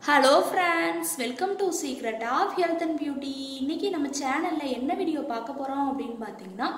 hello friends welcome to secret of health and beauty இன்னைக்கு நம்ம சேனலில் என்ன வீடியோ பார்க்க போகிறோம் அப்படின்னு பார்த்தீங்கன்னா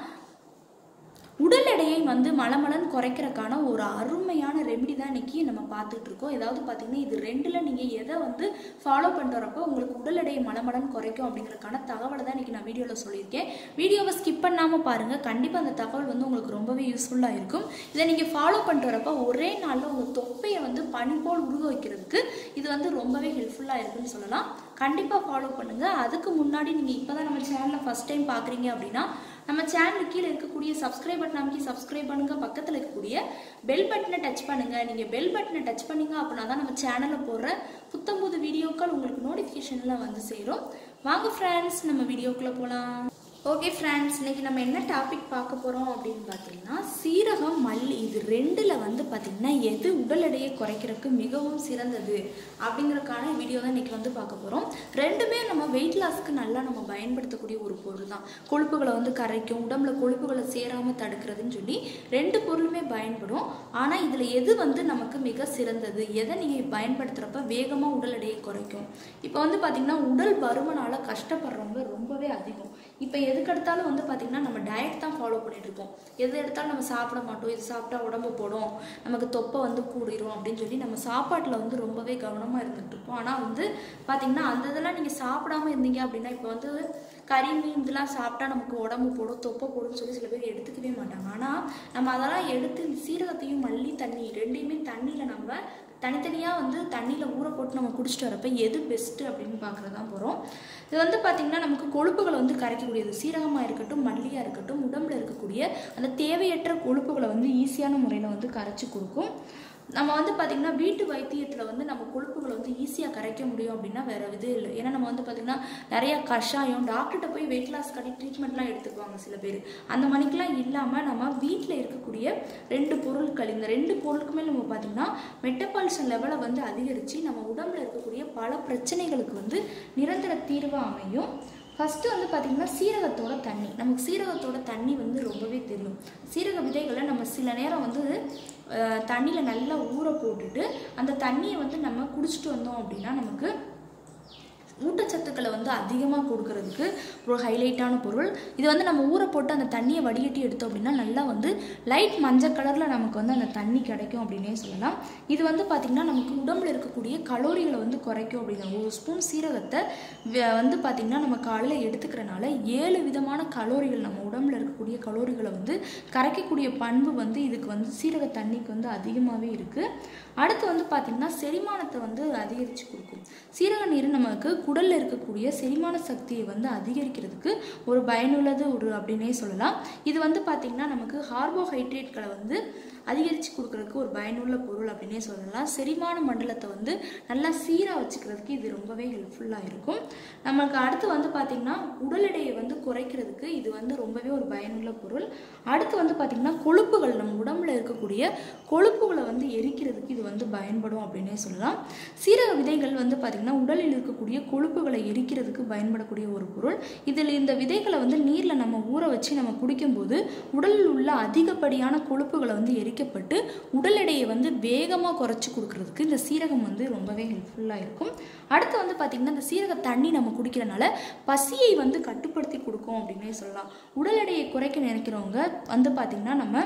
உடல் எடையை வந்து மலமலன் குறைக்கிறதுக்கான ஒரு அருமையான ரெமெடி தான் இன்னைக்கு நம்ம பார்த்துட்டு இருக்கோம் ஏதாவது பார்த்தீங்கன்னா இது ரெண்டில் நீங்கள் எதை வந்து ஃபாலோ பண்ணிட்டு வரப்போ உங்களுக்கு உடல் எடையை மலமலன் குறைக்கும் அப்படிங்கிறதுக்கான தகவலை தான் இன்னைக்கு நான் வீடியோவில் சொல்லியிருக்கேன் வீடியோவை ஸ்கிப் பண்ணாமல் பாருங்கள் கண்டிப்பாக அந்த தகவல் வந்து உங்களுக்கு ரொம்பவே யூஸ்ஃபுல்லாக இருக்கும் இதை நீங்கள் ஃபாலோ பண்ணிட்டு வரப்போ ஒரே நாளில் உங்கள் தொப்பையை வந்து பனி போல் உருக வைக்கிறதுக்கு இது வந்து ரொம்பவே ஹெல்ப்ஃபுல்லாக இருக்குன்னு சொல்லலாம் கண்டிப்பாக ஃபாலோ பண்ணுங்கள் அதுக்கு முன்னாடி நீங்கள் இப்போ தான் நம்ம சேனலை ஃபஸ்ட் டைம் பார்க்குறீங்க அப்படின்னா நம்ம சேனலுக்கு கீழே இருக்கக்கூடிய சப்ஸ்கிரைப் பட்டன் அமைக்கி சப்ஸ்கிரைப் பண்ணுங்க பக்கத்தில் இருக்கக்கூடிய பெல் பட்டனை டச் பண்ணுங்க நீங்க பெல் பட்டனை டச் பண்ணீங்க அப்படின்னா தான் நம்ம சேனலில் போடுற புத்தம் புது வீடியோக்கள் உங்களுக்கு நோட்டிஃபிகேஷன்ல வந்து சேரும் வாங்க ஃப்ரெண்ட்ஸ் நம்ம வீடியோக்குள்ள போகலாம் ஓகே ஃப்ரெண்ட்ஸ் இன்னைக்கு நம்ம என்ன டாபிக் பார்க்க போகிறோம் அப்படின்னு பார்த்தீங்கன்னா சீரகம் மல்லி இது ரெண்டில் வந்து பார்த்தீங்கன்னா எது உடல் எடையை குறைக்கிறதுக்கு மிகவும் சிறந்தது அப்படிங்கறதுக்கான வீடியோ தான் இன்னைக்கு வந்து பார்க்க போகிறோம் ரெண்டுமே நம்ம வெயிட் லாஸ்க்கு நல்லா நம்ம பயன்படுத்தக்கூடிய ஒரு பொருள் தான் கொழுப்புகளை வந்து கரைக்கும் உடம்புல கொழுப்புகளை சேராமல் தடுக்கிறதுன்னு சொல்லி ரெண்டு பொருளுமே பயன்படும் ஆனால் இதில் எது வந்து நமக்கு மிக சிறந்தது எதை நீங்கள் பயன்படுத்துகிறப்ப வேகமாக உடல் எடையை குறைக்கும் இப்போ வந்து பார்த்திங்கன்னா உடல் பருமனால் கஷ்டப்படுறவங்க ரொம்பவே அதிகம் இப்போ எதுக்கு எடுத்தாலும் வந்து பார்த்திங்கன்னா நம்ம டயட் தான் ஃபாலோ பண்ணிட்டு இருக்கோம் எது எடுத்தாலும் நம்ம சாப்பிட மாட்டோம் இது சாப்பிட்டா உடம்பு போடும் நமக்கு தொப்பை வந்து கூடிரும் அப்படின்னு சொல்லி நம்ம சாப்பாட்டில் வந்து ரொம்பவே கவனமாக இருந்துட்டு இருப்போம் ஆனால் வந்து பார்த்திங்கன்னா அந்த இதெல்லாம் நீங்கள் சாப்பிடாம இருந்தீங்க அப்படின்னா இப்போ வந்து கறி மீன் இதெல்லாம் சாப்பிட்டா நமக்கு உடம்பு போடும் தொப்பை போடும்னு சொல்லி சில பேர் எடுத்துக்கவே மாட்டாங்க ஆனால் நம்ம அதெல்லாம் எடுத்து சீரகத்தையும் மல்லி தண்ணி ரெண்டையுமே தண்ணியில் நம்ம தனித்தனியாக வந்து தண்ணியில் ஊற போட்டு நம்ம குடிச்சிட்டு வரப்ப எது பெஸ்ட்டு அப்படின்னு பார்க்குறது தான் போகிறோம் இது வந்து பார்த்திங்கன்னா நமக்கு கொழுப்புகளை வந்து கரைக்கக்கூடியது சீரகமாக இருக்கட்டும் மல்லியாக இருக்கட்டும் உடம்புல இருக்கக்கூடிய அந்த தேவையற்ற கொழுப்புகளை வந்து ஈஸியான முறையில் வந்து கரைச்சி கொடுக்கும் நம்ம வந்து பார்த்திங்கன்னா வீட்டு வைத்தியத்தில் வந்து நம்ம கொழுப்புகளை வந்து ஈஸியாக கரைக்க முடியும் அப்படின்னா வேறு இது இல்லை ஏன்னா நம்ம வந்து பார்த்திங்கன்னா நிறையா கஷாயம் டாக்டர்கிட்ட போய் வெயிட் லாஸ் கட்டி ட்ரீட்மெண்ட்லாம் எடுத்துக்குவாங்க சில பேர் அந்த மணிக்கெலாம் இல்லாமல் நம்ம வீட்டில் இருக்கக்கூடிய ரெண்டு பொருட்கள் இந்த ரெண்டு பொருளுக்குமே நம்ம பார்த்திங்கன்னா மெட்டபாலிசன் லெவலை வந்து அதிகரித்து நம்ம உடம்புல இருக்கக்கூடிய பல பிரச்சனைகளுக்கு வந்து நிரந்தர தீர்வாக அமையும் ஃபஸ்ட்டு வந்து பார்த்திங்கன்னா சீரகத்தோட தண்ணி நமக்கு சீரகத்தோட தண்ணி வந்து ரொம்பவே தெரியும் சீரக விதைகளை நம்ம சில நேரம் வந்து தண்ணியில் நல்லா ஊற போட்டுட்டு அந்த தண்ணியை வந்து நம்ம குடிச்சிட்டு வந்தோம் அப்படின்னா நமக்கு ஊட்டச்சத்துக்களை வந்து அதிகமாக கொடுக்கறதுக்கு ஒரு ஹைலைட்டான பொருள் இது வந்து நம்ம ஊற போட்டு அந்த தண்ணியை வடிகட்டி எடுத்தோம் அப்படின்னா நல்லா வந்து லைட் மஞ்சள் கலரில் நமக்கு வந்து அந்த தண்ணி கிடைக்கும் அப்படின்னே சொல்லலாம் இது வந்து பார்த்திங்கன்னா நமக்கு உடம்புல இருக்கக்கூடிய கலோரிகளை வந்து குறைக்கும் அப்படின்னா ஒரு ஸ்பூன் சீரகத்தை வந்து பார்த்திங்கன்னா நம்ம காலையில் எடுத்துக்கிறனால ஏழு விதமான கலோரிகள் நம்ம உடம்புல இருக்கக்கூடிய கலோரிகளை வந்து கரைக்கக்கூடிய பண்பு வந்து இதுக்கு வந்து சீரக தண்ணிக்கு வந்து அதிகமாகவே இருக்குது அடுத்து வந்து பார்த்திங்கன்னா செரிமானத்தை வந்து அதிகரித்து கொடுக்கும் சீரக நீர் நமக்கு குடலில் இருக்கக்கூடிய செரிமான சக்தியை வந்து அதிகரிக்கிறதுக்கு ஒரு பயனுள்ளது ஒரு அப்படின்னே சொல்லலாம் இது வந்து பார்த்திங்கன்னா நமக்கு கார்போஹைட்ரேட்களை வந்து அதிகரித்து கொடுக்கறதுக்கு ஒரு பயனுள்ள பொருள் அப்படின்னே சொல்லலாம் செரிமான மண்டலத்தை வந்து நல்லா சீராக வச்சுக்கிறதுக்கு இது ரொம்பவே ஹெல்ப்ஃபுல்லாக இருக்கும் நமக்கு அடுத்து வந்து பார்த்திங்கன்னா உடல் எடையை வந்து குறைக்கிறதுக்கு இது வந்து ரொம்பவே ஒரு பயனுள்ள பொருள் அடுத்து வந்து பார்த்திங்கன்னா கொழுப்புகள் நம்ம உடம்புல இருக்கக்கூடிய கொழுப்புகளை வந்து எரிக்கிறதுக்கு இது வந்து பயன்படும் அப்படின்னே சொல்லலாம் சீரக விதைகள் வந்து பார்த்திங்கன்னா உடலில் இருக்கக்கூடிய கொழுப்புகளை எரிக்கிறதுக்கு பயன்படக்கூடிய ஒரு பொருள் இதில் இந்த விதைகளை வந்து நீரில் நம்ம ஊற வச்சு நம்ம குடிக்கும்போது உடலில் உள்ள அதிகப்படியான கொழுப்புகளை வந்து எரிக்கப்பட்டு உடல் எடையை வந்து வேகமாக குறைச்சி கொடுக்கறதுக்கு இந்த சீரகம் வந்து ரொம்பவே ஹெல்ப்ஃபுல்லாக இருக்கும் அடுத்து வந்து பார்த்திங்கன்னா இந்த சீரக தண்ணி நம்ம குடிக்கிறனால பசியை வந்து கட்டுப்படுத்தி கொடுக்கும் அப்படின்னே சொல்லலாம் உடல் எடையை குறைக்க நினைக்கிறவங்க வந்து பார்த்திங்கன்னா நம்ம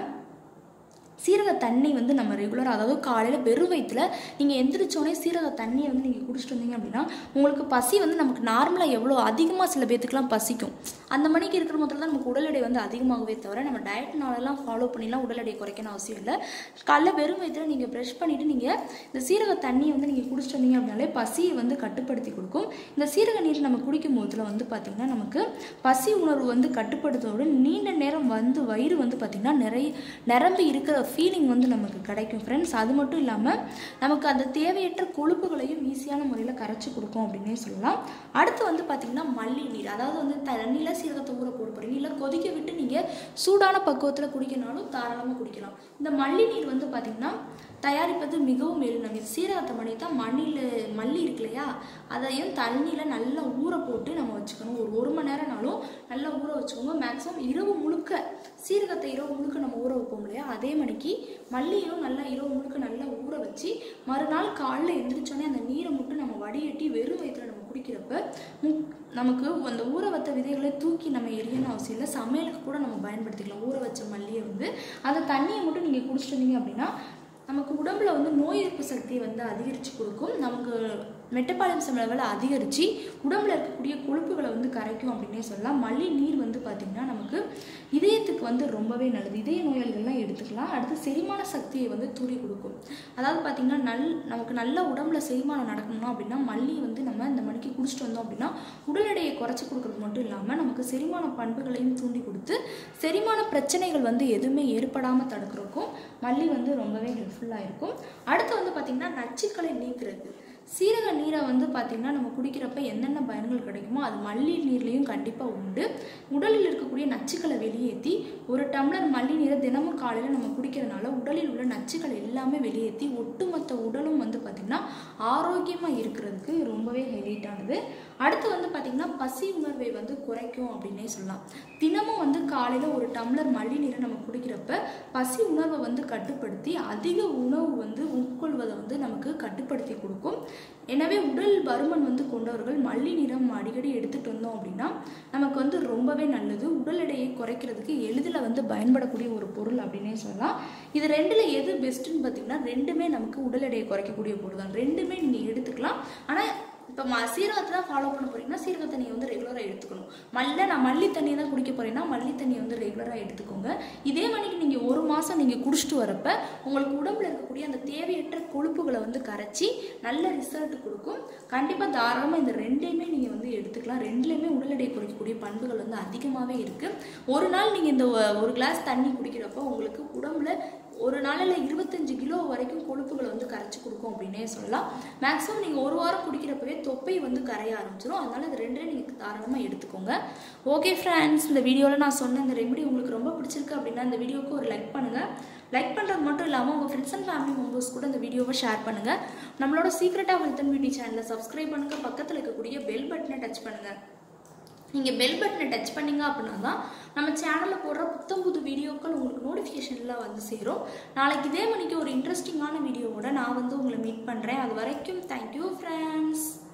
சீரக தண்ணி வந்து நம்ம ரெகுலராக அதாவது காலையில் வெறும் வயிற்றில் நீங்கள் எந்திரிச்சோடனே சீரக தண்ணியை வந்து நீங்கள் குடிச்சிட்டு வந்தீங்க அப்படின்னா உங்களுக்கு பசி வந்து நமக்கு நார்மலாக எவ்வளோ அதிகமாக சில பேத்துக்குலாம் பசிக்கும் அந்த மணிக்கு இருக்கிற முதல்ல தான் நமக்கு உடல் எடை வந்து அதிகமாகவே தவிர நம்ம டயட்னாலலாம் ஃபாலோ பண்ணிலாம் உடல் எடை குறைக்கணும் அவசியம் இல்லை காலைல வெறும் வயிற்றில் நீங்கள் ப்ரெஷ் பண்ணிவிட்டு நீங்கள் இந்த சீரக தண்ணியை வந்து நீங்கள் குடிச்சிட்டு வந்தீங்க அப்படின்னாலே பசியை வந்து கட்டுப்படுத்தி கொடுக்கும் இந்த சீரக நீர் நம்ம குடிக்கும் போதில் வந்து பார்த்திங்கன்னா நமக்கு பசி உணர்வு வந்து கட்டுப்படுத்தோடு நீண்ட நேரம் வந்து வயிறு வந்து பார்த்திங்கன்னா நிறைய நிரம்பி இருக்கிற ஃபீலிங் வந்து நமக்கு கிடைக்கும் ஃப்ரெண்ட்ஸ் அது மட்டும் இல்லாமல் நமக்கு அந்த தேவையற்ற கொழுப்புகளையும் ஈஸியான முறையில் கரைச்சி கொடுக்கும் அப்படின்னே சொல்லலாம் அடுத்து வந்து பார்த்திங்கன்னா மல்லி நீர் அதாவது வந்து தண்ணியில் சீரகத்தை ஊற போட போகிறீங்க இல்லை கொதிக்க விட்டு நீங்கள் சூடான பக்குவத்தில் குடிக்கனாலும் தாராளமாக குடிக்கலாம் இந்த மல்லி நீர் வந்து பார்த்திங்கன்னா தயாரிப்பது மிகவும் எளினம் இது சீரகத்தை மணி தான் மண்ணில் மல்லி இருக்கு இல்லையா அதையும் தண்ணியில் நல்லா ஊற போட்டு நம்ம வச்சுக்கணும் ஒரு ஒரு மணி நேரம்னாலும் நல்லா ஊற வச்சுக்கோங்க மேக்ஸிமம் இரவு முழுக்க சீரகத்தை இரவு முழுக்க நம்ம ஊற வைப்போம் இல்லையா அதே மணிக்கு மல்லியும் நல்லா இரவு முழுக்க நல்லா ஊற வச்சு மறுநாள் காலைல எந்திரிச்சோடனே அந்த நீரை மட்டும் நம்ம வடிகட்டி வெறும் வயிற்றுல நம்ம குடிக்கிறப்ப மு- நமக்கு அந்த ஊற வைத்த விதைகளை தூக்கி நம்ம எரியணும் அவசியம் இல்லை சமையலுக்கு கூட நம்ம பயன்படுத்திக்கலாம் ஊற வச்ச மல்லியை வந்து அந்த தண்ணியை மட்டும் நீங்கள் குடிச்சிட்டு வந்தீங்க அப்படின்னா நமக்கு உடம்புல வந்து நோய் எதிர்ப்பு சக்தியை வந்து அதிகரித்து கொடுக்கும் நமக்கு மெட்டபாலிசம் லெவலை அதிகரித்து உடம்புல இருக்கக்கூடிய கொழுப்புகளை வந்து கரைக்கும் அப்படின்னே சொல்லலாம் மல்லி நீர் வந்து பார்த்திங்கன்னா நமக்கு இதயத்துக்கு வந்து ரொம்பவே நல்லது இதய நோயாளிகள்லாம் எடுத்துக்கலாம் அடுத்து செரிமான சக்தியை வந்து தூரி கொடுக்கும் அதாவது பார்த்திங்கன்னா நல் நமக்கு நல்ல உடம்புல செரிமானம் நடக்கணும் அப்படின்னா மல்லி வந்து நம்ம இந்த மணிக்கு குடிச்சிட்டு வந்தோம் அப்படின்னா உடல் எடையை குறைச்சி கொடுக்கறது மட்டும் இல்லாமல் நமக்கு செரிமான பண்புகளையும் தூண்டி கொடுத்து செரிமான பிரச்சனைகள் வந்து எதுவுமே ஏற்படாமல் தடுக்கிறதுக்கும் மல்லி வந்து ரொம்பவே ஹெல்ப்ஃபுல்லாக இருக்கும் அடுத்து வந்து பார்த்திங்கன்னா நச்சுக்களை நீக்கிறது சீரக நீரை வந்து பார்த்திங்கன்னா நம்ம குடிக்கிறப்ப என்னென்ன பயன்கள் கிடைக்குமோ அது மல்லி நீர்லேயும் கண்டிப்பாக உண்டு உடலில் இருக்கக்கூடிய நச்சுக்களை வெளியேற்றி ஒரு டம்ளர் மல்லி நீரை தினமும் காலையில் நம்ம குடிக்கிறதுனால உடலில் உள்ள நச்சுக்கள் எல்லாமே வெளியேற்றி ஒட்டுமொத்த உடலும் வந்து பார்த்திங்கன்னா ஆரோக்கியமாக இருக்கிறதுக்கு ரொம்பவே ஹைலைட்டானது அடுத்து வந்து பார்த்திங்கன்னா பசி உணர்வை வந்து குறைக்கும் அப்படின்னே சொல்லலாம் தினமும் வந்து காலையில் ஒரு டம்ளர் மல்லி நீரை நம்ம குடிக்கிறப்ப பசி உணர்வை வந்து கட்டுப்படுத்தி அதிக உணவு வந்து உட்கொள்வதை வந்து நமக்கு கட்டுப்படுத்தி கொடுக்கும் எனவே உடல் பருமன் வந்து கொண்டவர்கள் மல்லி நீரம் அடிக்கடி எடுத்துகிட்டு வந்தோம் அப்படின்னா நமக்கு வந்து ரொம்பவே நல்லது உடல் எடையை குறைக்கிறதுக்கு எளிதில் வந்து பயன்படக்கூடிய ஒரு பொருள் அப்படின்னே சொல்லலாம் இது ரெண்டில் எது பெஸ்ட்டுன்னு பார்த்தீங்கன்னா ரெண்டுமே நமக்கு உடல் எடையை குறைக்கக்கூடிய பொருள் தான் ரெண்டுமே நீங்கள் எடுத்துக்கலாம் ஆனால் இப்போ ம சீரகத்தை தான் ஃபாலோ பண்ண போறீங்கன்னா சீரக தண்ணியை வந்து ரெகுலராக எடுத்துக்கணும் மல்ல நான் மல்லி தண்ணியை தான் குடிக்க போறேன்னா மல்லி தண்ணியை வந்து ரெகுலராக எடுத்துக்கோங்க இதே மணிக்கு நீங்கள் ஒரு மாதம் நீங்கள் குடிச்சிட்டு வரப்ப உங்களுக்கு உடம்புல இருக்கக்கூடிய அந்த தேவையற்ற கொழுப்புகளை வந்து கரைச்சி நல்ல ரிசல்ட் கொடுக்கும் கண்டிப்பாக தாராளமாக இந்த ரெண்டையுமே நீங்கள் வந்து எடுத்துக்கலாம் ரெண்டுலேயுமே உடல் எடை குறைக்கக்கூடிய பண்புகள் வந்து அதிகமாகவே இருக்குது ஒரு நாள் நீங்கள் இந்த ஒ- ஒரு கிளாஸ் தண்ணி குடிக்கிறப்போ உங்களுக்கு உடம்புல ஒரு நாளில் இருபத்தஞ்சு கிலோ வரைக்கும் கொழுப்புகளை வந்து கரைச்சி கொடுக்கும் அப்படின்னே சொல்லலாம் மேக்ஸிமம் நீங்கள் ஒரு வாரம் குடிக்கிறப்பவே தொப்பை வந்து கரைய ஆரம்பிச்சிடும் அதனால இது ரெண்டுமே நீங்கள் தாராளமாக எடுத்துக்கோங்க ஓகே ஃப்ரெண்ட்ஸ் இந்த வீடியோவில் நான் சொன்ன இந்த ரெமெடி உங்களுக்கு ரொம்ப பிடிச்சிருக்கு அப்படின்னா இந்த வீடியோவுக்கு ஒரு லைக் பண்ணுங்கள் லைக் பண்ணுறது மட்டும் இல்லாமல் உங்கள் ஃப்ரெண்ட்ஸ் அண்ட் ஃபேமிலி மெம்பர்ஸ் கூட இந்த வீடியோவை ஷேர் பண்ணுங்கள் நம்மளோட secret of health and beauty சேனலை சப்ஸ்கிரைப் பண்ணுங்கள் பக்கத்தில் இருக்கக்கூடிய பெல் பட்டனை டச் பண்ணுங்கள் நீங்கள் பெல் பட்டனை டச் பண்ணீங்க அப்படின்னா தான் நம்ம சேனலில் போடுற புத்தம் புது வீடியோக்கள் உங்களுக்கு நோட்டிஃபிகேஷனில் வந்து சேரும் நாளைக்கு இதே மணிக்கு ஒரு இன்ட்ரெஸ்டிங்கான வீடியோவோட நான் வந்து உங்களை மீட் பண்ணுறேன் அது வரைக்கும் தேங்க்யூ ஃப்ரெண்ட்ஸ்